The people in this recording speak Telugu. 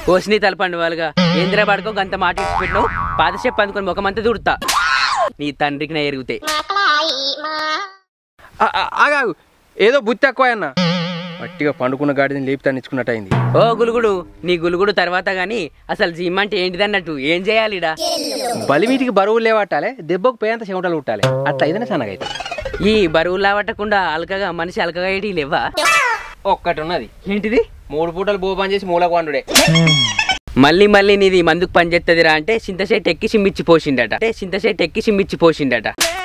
ఓసిని తలపండు వాళ్ళుగా ఏంద్రా పడుకో గంత మాట ఇచ్చిపెట్టినావు పాత చెప్పు అనుకుని ముఖమంతా దుడుతా నీ తండ్రికి నా ఎరుగుతాయి ఆ- ఆ- ఆగాగు ఏదో బుద్ధి తక్కువ అన్న మట్టిగా పండుకున్న గాడిని లేపుతాను ఇచ్చుకున్నట్టు అయింది ఓ గులుగుడు నీ గులుగుడు తర్వాత గాని అసలు జిమ్ అంటే ఏంటిదన్నట్టు ఏం చేయాలిడా బలిమీటికి బరువులు లేవట్టాలి దెబ్బకు పోయేంత చెమటలు కుట్టాలి అట్లా అయితేనే సన్నగైతే ఈ బరువు లావట్టకుండా అలకగా మనిషి అలకగా ఏటి లేవా ఒక్కటి ఉన్నది ఏంటిది మూడు పూటలు బోబాన్ చేసి మూలకు వండుడే మళ్ళీ మళ్ళీ నీది మందుకు పనిచేస్తుందిరా అంటే సింతసేట్ ఎక్కి సిమ్మిచ్చి పోసిండట అంటే సింతసేట్ ఎక్కి సిమ్మిచ్చి పోసిండట